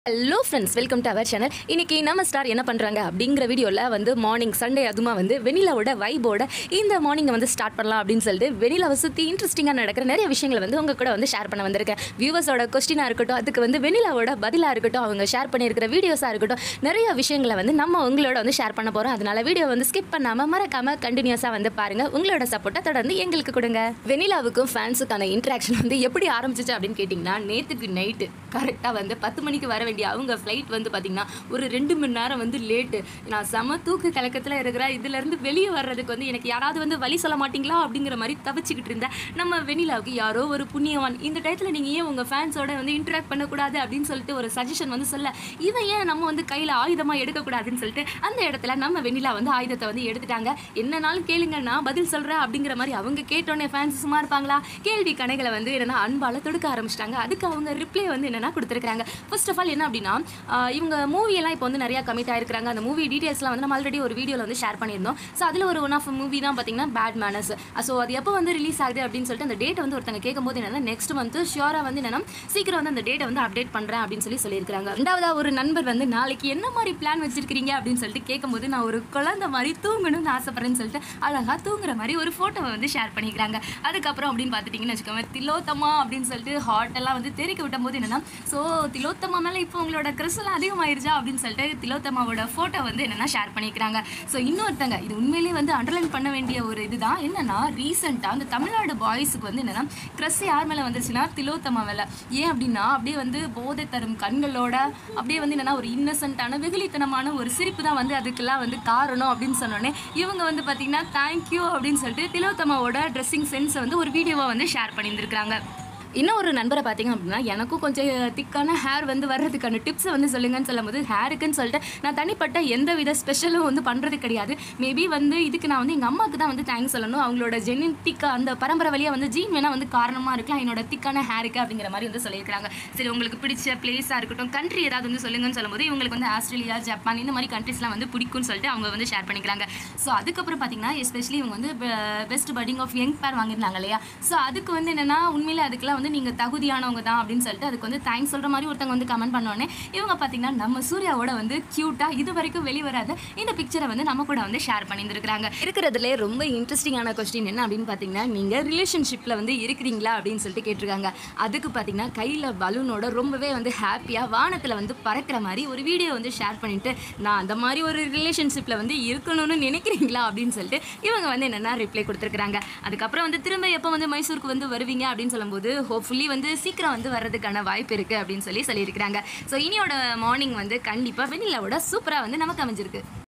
hello friends welcome to our channel இன்னைக்கு நம்ம star என்ன பண்ணுறாங்க அப்படிங்கிற வீடியோவில் வந்து மார்னிங் சண்டே அதுமா வந்து வெனிலாவோட வைபோட இந்த மார்னிங்கை வந்து ஸ்டார்ட் பண்ணலாம் அப்படின்னு சொல்லிட்டு வெனிலாவை சுற்றி இன்ட்ரெஸ்டிங்காக நடக்கிற நிறைய விஷயங்களை வந்து உங்க கூட வந்து ஷேர் பண்ண வந்திருக்கேன் வியூவர்ஸோட கொஸ்டினாக இருக்கட்டும் அதுக்கு வந்து வெனிலாவோட பதிலாக இருக்கட்டும் அவங்க ஷேர் பண்ணியிருக்கிற வீடியோஸாக இருக்கட்டும் நிறைய விஷயங்களை வந்து நம்ம உங்களோட வந்து ஷேர் பண்ண போகிறோம் அதனால வீடியோ வந்து ஸ்கிப் பண்ணாமல் மறக்காமல் கண்டினியூஸாக வந்து பாருங்கள் உங்களோட சப்போர்ட்டை தொடர்ந்து எங்களுக்கு கொடுங்க வெனிலாவுக்கும் ஃபேன்ஸுக்கான இன்ட்ராக்ஷன் வந்து எப்படி ஆரம்பிச்சிச்சு அப்படின்னு கேட்டிங்கன்னா நேற்றுக்கு நைட்டு கரெக்டாக வந்து பத்து மணிக்கு வர வேண்டிய அவங்க ஃப்ளைட் வந்து பார்த்திங்கன்னா ஒரு ரெண்டு மணி நேரம் வந்து லேட்டு நான் செம தூக்கு கலக்கத்தில் இருக்கிற இதுலேருந்து வெளியே வர்றதுக்கு வந்து எனக்கு யாராவது வந்து வழி சொல்ல மாட்டீங்களா அப்படிங்கிற மாதிரி தவிச்சுக்கிட்டு இருந்தேன் நம்ம வெனிலாவுக்கு யாரோ ஒரு புண்ணியவான் இந்த டயத்தில் நீங்கள் ஏன் உங்கள் ஃபேன்ஸோட வந்து இன்ட்ராக்ட் பண்ணக்கூடாது அப்படின்னு சொல்லிட்டு ஒரு சஜஷன் வந்து சொல்ல இவன் ஏன் நம்ம வந்து கையில் ஆயுதமாக எடுக்கக்கூடாதுன்னு சொல்லிட்டு அந்த இடத்துல நம்ம வெனிலா வந்து ஆயுதத்தை வந்து எடுத்துட்டாங்க என்னனாலும் கேளுங்க நான் பதில் சொல்கிறேன் அப்படிங்கிற மாதிரி அவங்க கேட்டோன்னே ஃபேன்ஸ் சும்மா இருப்பாங்களா கேள்வி கணைகளை வந்து என்னன்னா அன்பால் தொடுக்க ஆரம்பிச்சிட்டாங்க அதுக்கு அவங்க ரிப்ளை வந்து என்னன்னா கொடுத்துருக்காங்க ஃபர்ஸ்ட் ஆஃப் ஆல் என்ன அப்படின்னா ஆஹ் இவங்க மூவியெல்லாம் இப்போ வந்து நிறையா கமிட் ஆயிருக்காங்க அந்த மூவி டீட்டெயில்ஸ்லாம் வந்து நம்ம ஆல்ரெடி ஒரு வீடியோவில் வந்து ஷேர் பண்ணியிருந்தோம் ஸோ அதில் ஒரு ஒன் ஆஃப் மூவி தான் பார்த்தீங்கன்னா பேட் மேனஸ் ஸோ அது எப்போ வந்து ரிலீஸ் ஆகுது அப்படின்னு சொல்லிட்டு அந்த டேட் வந்து ஒருத்தங்க கேட்கும்போது என்னன்னா நெக்ஸ்ட் வந்து ஷியோராக வந்து என்னன்னா சீக்கிரம் வந்து அந்த டேட்டை வந்து அப்டேட் பண்ணுறேன் அப்படின்னு சொல்லி சொல்லியிருக்காங்க ரெண்டாவதா ஒரு நண்பர் வந்து நாளைக்கு என்ன மாதிரி பிளான் வச்சிருக்கீங்க அப்படின்னு சொல்லிட்டு கேட்கும்போது நான் ஒரு குழந்தை மாதிரி தூங்கணும்னு ஆசைப்படுறேன்னு சொல்லிட்டு அழகாக தூங்குற மாதிரி ஒரு ஃபோட்டோவை வந்து ஷேர் பண்ணிக்கிறாங்க அதுக்கப்புறம் அப்படின்னு பார்த்துட்டிங்கன்னு வச்சுக்கோங்க திலோத்தமா அப்படின்னு சொல்லிட்டு ஹாட் எல்லாம் வந்து தெரிக்க விட்டும் போது என்னன்னா ஸோ திலோத்தமா மேலே இப்போ உங்களோட கிறிஸ் எல்லாம் அதிகமாயிருச்சா அப்படின்னு சொல்லிட்டு திலோத்தமாவோட ஃபோட்டோ வந்து என்னன்னா ஷேர் பண்ணிக்கிறாங்க ஸோ இன்னொருத்தங்க இது உண்மையிலேயே வந்து அண்டர்லைன் பண்ண வேண்டிய ஒரு இதுதான் என்னன்னா ரீசெண்டாக அந்த தமிழ்நாடு பாய்ஸுக்கு வந்து என்னன்னா க்ரஸ் யார் மேலே வந்துச்சுன்னா திலோத்தமா மேலே ஏன் அப்படின்னா அப்படியே வந்து போதை தரும் கண்களோட அப்படியே வந்து என்னன்னா ஒரு இன்னசென்ட்டான வெகுளித்தனமான ஒரு சிரிப்பு தான் வந்து அதுக்கெல்லாம் வந்து காரணம் அப்படின்னு சொன்னோடனே இவங்க வந்து பார்த்தீங்கன்னா தேங்க்யூ அப்படின்னு சொல்லிட்டு திலோத்தமாவோட ட்ரெஸ்ஸிங் சென்ஸை வந்து ஒரு வீடியோவை வந்து ஷேர் பண்ணியிருந்திருக்காங்க இன்னும் ஒரு நண்பரை பார்த்தீங்க அப்படின்னா எனக்கும் கொஞ்சம் திக்கான ஹேர் வந்து வர்றதுக்கான டிப்ஸை வந்து சொல்லுங்கன்னு சொல்லும்போது ஹேருக்குன்னு சொல்லிட்டு நான் தனிப்பட்ட எந்த வித ஸ்பெஷலும் வந்து பண்ணுறது கிடையாது மேபி வந்து இதுக்கு நான் வந்து எங்கள் அம்மாவுக்கு தான் வந்து தேங்க்ஸ் சொல்லணும் அவங்களோட ஜெனட்டிக்காக அந்த பரம்பரை வழியாக வந்து ஜீன் வேணால் வந்து காரணமாக இருக்கலாம் என்னோட திக்கான ஹேருக்கு அப்படிங்கிற மாதிரி வந்து சொல்லியிருக்காங்க சரி உங்களுக்கு பிடிச்ச பிளேஸாக இருக்கட்டும் கண்ட்ரி ஏதாவது வந்து சொல்லுங்கன்னு சொல்லும்போது இவங்களுக்கு வந்து ஆஸ்திரேலியா ஜப்பான் இந்த மாதிரி கண்ட்ரிஸ்லாம் வந்து பிடிக்கும்னு சொல்லிட்டு அவங்க வந்து ஷேர் பண்ணிக்கிறாங்க ஸோ அதுக்கப்புறம் பார்த்தீங்கன்னா எஸ்பெஷலி இவங்க வந்து பெஸ்ட் பட்டிங் ஆஃப் யங் பேர் வாங்கியிருந்தாங்க இல்லையா ஸோ அதுக்கு வந்து என்னென்னா உண்மையிலே அதுக்கெல்லாம் வந்து நீங்கள் தகுதியானவங்க தான் அப்படின்னு சொல்லிட்டு அதுக்கு வந்து தேங்க்ஸ் சொல்கிற மாதிரி ஒருத்தவங்க வந்து கமெண்ட் பண்ணோடனே இவங்க பார்த்தீங்கன்னா நம்ம சூர்யாவோட வந்து க்யூட்டாக இது வரைக்கும் வெளிவராத இந்த பிக்சரை வந்து நம்ம கூட வந்து ஷேர் பண்ணியிருந்துருக்காங்க இருக்கிறதுலே ரொம்ப இன்ட்ரெஸ்டிங்கான கொஸ்டின் என்ன அப்படின்னு பார்த்தீங்கன்னா நீங்கள் ரிலேஷன்ஷிப்பில் வந்து இருக்கிறீங்களா அப்படின்னு சொல்லிட்டு கேட்டிருக்காங்க அதுக்கு பார்த்தீங்கன்னா கையில் பலூனோட ரொம்பவே வந்து ஹாப்பியாக வானத்தில் வந்து பறக்கிற மாதிரி ஒரு வீடியோ வந்து ஷேர் பண்ணிட்டு நான் அந்த மாதிரி ஒரு ரிலேஷன்ஷிப்பில் வந்து இருக்கணும்னு நினைக்கிறீங்களா அப்படின்னு சொல்லிட்டு இவங்க வந்து என்னென்னா ரிப்ளை கொடுத்துருக்காங்க அதுக்கப்புறம் வந்து திரும்ப எப்போ வந்து மைசூருக்கு வந்து வருவீங்க அப்படின்னு சொல்லும்போது ஹோப்ஃபுல்லி வந்து சீக்கிரம் வந்து வர்றதுக்கான வாய்ப்பு இருக்குது அப்படின்னு சொல்லி சொல்லியிருக்கிறாங்க ஸோ இனியோட மார்னிங் வந்து கண்டிப்பாக வெண்ணிலாவோட சூப்பராக வந்து நமக்கு அமைஞ்சிருக்கு